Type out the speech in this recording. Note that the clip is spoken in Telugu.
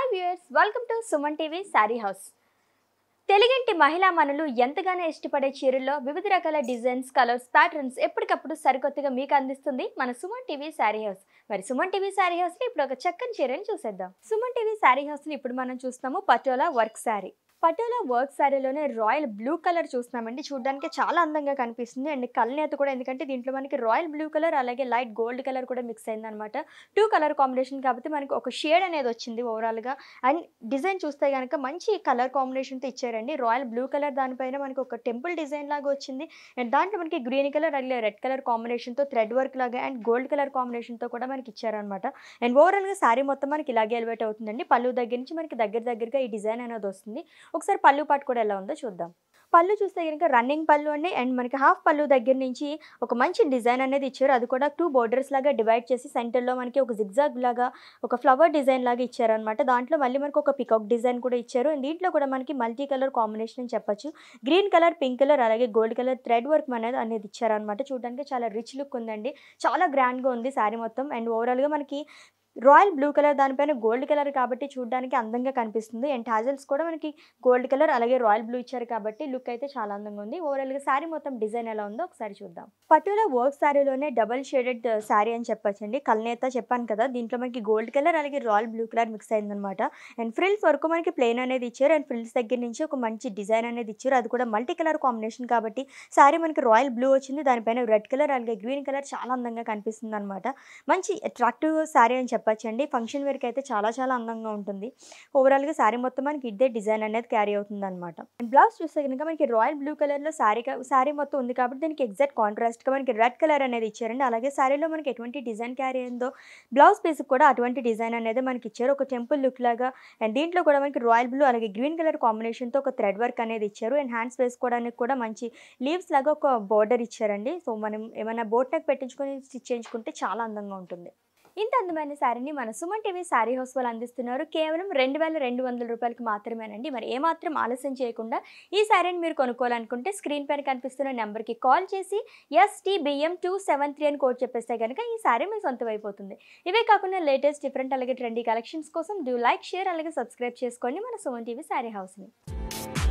hi viewers welcome to Suman TV saree house తెలుగింటి మహిళా మనులు ఎంతగానో ఇష్టపడే చీరల్లో వివిధ రకాల డిజైన్స్ కలర్స్ ప్యాటర్న్స్ ఎప్పటికప్పుడు సరికొత్తగా మీకు అందిస్తుంది మన సుమన్ టీవీ శారీ హౌస్ మరి సుమన్ టీవీ శారీ హౌస్ లో ఇప్పుడు ఒక చక్కని చీరని చూసేద్దాం సుమన్ టీవీ శారీ హౌస్ లో ఇప్పుడు మనం చూస్తాము patola work saree patola work శారీలోనే రాయల్ బ్లూ కలర్ చూస్తున్నామండి చూడడానికి చాలా అందంగా కనిపిస్తుంది అండ్ కళ్ళనేత కూడా ఎందుకంటే దీంట్లో మనకి రాయల్ బ్లూ కలర్ అలాగే లైట్ గోల్డ్ కలర్ కూడా మిక్స్ అయింది అనమాట టూ కలర్ కాంబినేషన్ కాబట్టి మనకి ఒక షేడ్ అనేది వచ్చింది ఓవరాల్గా అండ్ డిజైన్ చూస్తే కనుక మంచి కలర్ కాంబినేషన్తో ఇచ్చారండి రాయల్ బ్లూ కలర్ దానిపైన మనకి ఒక టెంపుల్ డిజైన్ లాగా వచ్చింది అండ్ దాంట్లో మనకి గ్రీన్ కలర్ అలాగే రెడ్ కలర్ కాంబినేషన్తో థ్రెడ్ వర్క్ లాగా అండ్ గోల్డ్ కలర్ కాంబినేషన్తో కూడా మనకి ఇచ్చారనమాట అండ్ ఓవరాల్గా శారీ మొత్తం మనకి ఇలాగే ఎలివేట్ అవుతుందండి పళ్ళు దగ్గర నుంచి మనకి దగ్గర దగ్గరగా ఈ డిజైన్ అనేది వస్తుంది ఒకసారి పళ్ళు పాటు కూడా ఎలా ఉందో చూద్దాం పళ్ళు చూస్తే కనుక రన్నింగ్ పళ్ళు అండి అండ్ మనకి హాఫ్ పళ్ళు దగ్గర నుంచి ఒక మంచి డిజైన్ అనేది ఇచ్చారు అది కూడా టూ బోర్డర్స్ లాగా డివైడ్ చేసి సెంటర్లో మనకి ఒక జిగ్జాగ్ లాగా ఒక ఫ్లవర్ డిజైన్ లాగా ఇచ్చారనమాట దాంట్లో మళ్ళీ మనకి ఒక పికాక్ డిజైన్ కూడా ఇచ్చారు అండ్ దీంట్లో కూడా మనకి మల్టీ కలర్ కాంబినేషన్ అని చెప్పొచ్చు గ్రీన్ కలర్ పింక్ కలర్ అలాగే గోల్డ్ కలర్ థ్రెడ్ వర్క్ అనేది అనేది ఇచ్చారనమాట చూడడానికి చాలా రిచ్ లుక్ ఉందండి చాలా గ్రాండ్గా ఉంది శారీ మొత్తం అండ్ ఓవరాల్గా మనకి రాయల్ బ్లూ కలర్ దానిపైన గోల్డ్ కలర్ కాబట్టి చూడడానికి అందంగా కనిపిస్తుంది అండ్ టాజల్స్ కూడా మనకి గోల్డ్ కలర్ అలాగే రాయల్ బ్లూ ఇచ్చారు కాబట్టి లుక్ అయితే చాలా అందంగా ఉంది ఓవరాల్గా శారీ మొత్తం డిజైన్ ఎలా ఉందో ఒకసారి చూద్దాం పట్టుల వర్క్ శారీలోనే డబల్ షేడెడ్ శారీ అని చెప్పొచ్చండి కల్నేత చెప్పాను కదా దీంట్లో మనకి గోల్డ్ కలర్ అలాగే రాయల్ బ్లూ కలర్ మిక్స్ అయిందనమాట అండ్ ఫ్రిల్స్ వరకు మనకి ప్లెయిన్ అనేది ఇచ్చారు అండ్ ఫ్రిల్స్ దగ్గర నుంచి ఒక మంచి డిజైన్ అనేది ఇచ్చారు అది కూడా మల్టీ కలర్ కాంబినేషన్ కాబట్టి శారీ మనకి రాయల్ బ్లూ వచ్చింది దానిపైన రెడ్ కలర్ అలాగే గ్రీన్ కలర్ చాలా అందంగా కనిపిస్తుంది అనమాట మంచి అట్రాక్టివ్ శారీ అని చెప్పొచ్చండి ఫంక్షన్ వేర్కి అయితే చాలా చాలా అందంగా ఉంటుంది ఓవరాల్గా శారీ మొత్తం మనకి ఇదే డిజైన్ అనేది క్యారీ అవుతుంది అనమాట బ్లౌజ్ చూస్తే కనుక మనకి రాయల్ బ్లూ కలర్లో శారీ శారీ మొత్తం ఉంది కాబట్టి దీనికి ఎగ్జాక్ట్ కాంట్రాస్ట్గా మనకి రెడ్ కలర్ అనేది ఇచ్చారండి అలాగే శారీలో మనకి ఎటువంటి డిజైన్ క్యారీ అయిందో బ్లౌజ్ పీస్ కూడా అటువంటి డిజైన్ అనేది మనకి ఇచ్చారు ఒక టెంపుల్ లుక్ లాగా అండ్ దీంట్లో కూడా మనకి రాయల్ బ్లూ అలాగే గ్రీన్ కలర్ కాంబినేషన్తో ఒక థ్రెడ్ వర్క్ అనేది ఇచ్చారు అండ్ హ్యాండ్స్ వేసుకోవడానికి కూడా మంచి లీవ్స్ లాగా ఒక బోర్డర్ ఇచ్చారండి సో మనం ఏమైనా బోట్ నెక్ పెట్టించుకొని స్టిచ్ చేయించుకుంటే చాలా అందంగా ఉంటుంది ఇంత అందమైన శారీని మన సుమన్ టీవీ శారీ హౌస్ వాళ్ళు అందిస్తున్నారు కేవలం రెండు వేల రెండు వందల రూపాయలకి మాత్రమేనండి మరి ఏమాత్రం ఆలస్యం చేయకుండా ఈ శారీని మీరు కొనుక్కోవాలనుకుంటే స్క్రీన్ పైన కనిపిస్తున్న నెంబర్కి కాల్ చేసి ఎస్టీబిఎం టూ సెవెన్ త్రీ అని కోడ్ చెప్పేస్తే కనుక ఈ శారీ మీ సొంతం అయిపోతుంది ఇవే కాకుండా లేటెస్ట్ డిఫరెంట్ అలాగే ట్రెండీ కలెక్షన్స్ కోసం డూ లైక్ షేర్ అలాగే సబ్స్క్రైబ్ చేసుకోండి మన సుమన్ టీవీ శారీ హౌస్ని